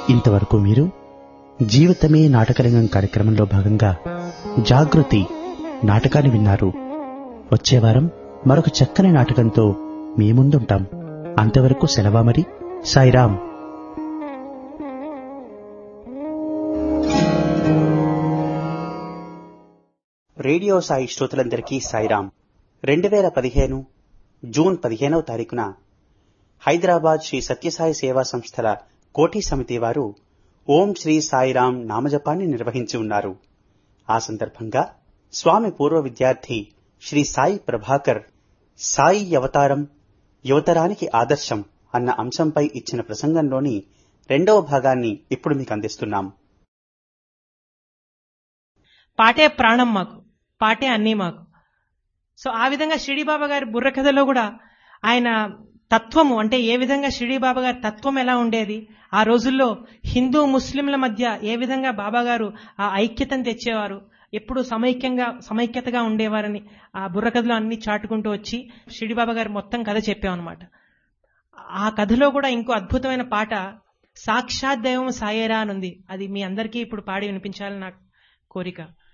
ఇంతవరకు మీరు జీవితమే నాటకరంగం కార్యక్రమంలో భాగంగా జాగృతి నాటకాన్ని విన్నారు వచ్చే వారం మరొక చక్కని నాటకంతో మీ ముందుంటాం అంతవరకు సెలవా మరి సాయిరాం రేడియో సాయి శ్రోతలందరికీ సాయిరాం రెండు వేల పదిహేను జూన్ పదిహేనవ తారీఖున హైదరాబాద్ శ్రీ సత్యసాయి సేవా సంస్థల కోటి సమితి వారు ఓం శ్రీ సాయిరాం నామజపాన్ని నిర్వహించి ఉన్నారు ఆ సందర్భంగా స్వామి పూర్వ విద్యార్థి శ్రీ సాయి ప్రభాకర్ సాయి అవతారం యువతరానికి ఆదర్శం అన్న అంశంపై ఇచ్చిన ప్రసంగంలోని రెండవ భాగాన్ని ఇప్పుడు మీకు అందిస్తున్నాం పాటే ప్రాణం మాకు పాటే అన్నీ మాకు సో ఆ విధంగా షిరిడి బాబా గారి బుర్ర కథలో కూడా ఆయన తత్వము అంటే ఏ విధంగా షిరిడి బాబా గారి తత్వం ఎలా ఉండేది ఆ రోజుల్లో హిందూ ముస్లింల మధ్య ఏ విధంగా బాబా గారు ఆ ఐక్యతను తెచ్చేవారు ఎప్పుడు సమైక్యంగా సమైక్యతగా ఉండేవారని ఆ బుర్ర కథలో అన్ని చాటుకుంటూ వచ్చి షిరిడి బాబా గారు మొత్తం కథ చెప్పామన్నమాట ఆ కథలో కూడా ఇంకో అద్భుతమైన పాట సాక్షాత్ దైవం సాయేరా అని ఉంది అది మీ అందరికీ ఇప్పుడు పాడి వినిపించాలని నాకు కోరిక